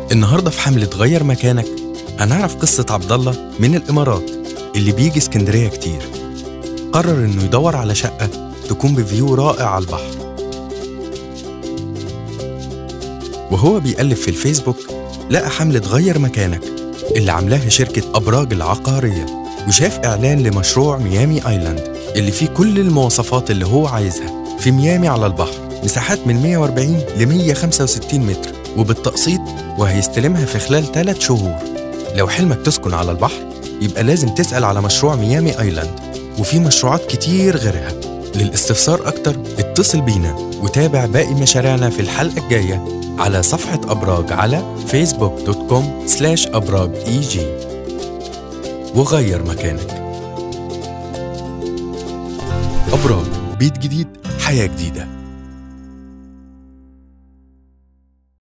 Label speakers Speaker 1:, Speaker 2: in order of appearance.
Speaker 1: النهارده في حملة غير مكانك هنعرف قصة عبد الله من الإمارات اللي بيجي اسكندرية كتير قرر إنه يدور على شقة تكون بفيو رائع على البحر وهو بيقلب في الفيسبوك لقى حملة غير مكانك اللي عاملاها شركة أبراج العقارية وشاف إعلان لمشروع ميامي آيلاند اللي فيه كل المواصفات اللي هو عايزها في ميامي على البحر مساحات من 140 ل 165 متر وبالتقسيط وهيستلمها في خلال 3 شهور لو حلمك تسكن على البحر يبقى لازم تسأل على مشروع ميامي آيلاند وفي مشروعات كتير غيرها للاستفسار أكتر اتصل بينا وتابع باقي مشاريعنا في الحلقة الجاية على صفحة أبراج على facebook.com slash أبراج إي جي وغير مكانك أبراج بيت جديد حياة جديدة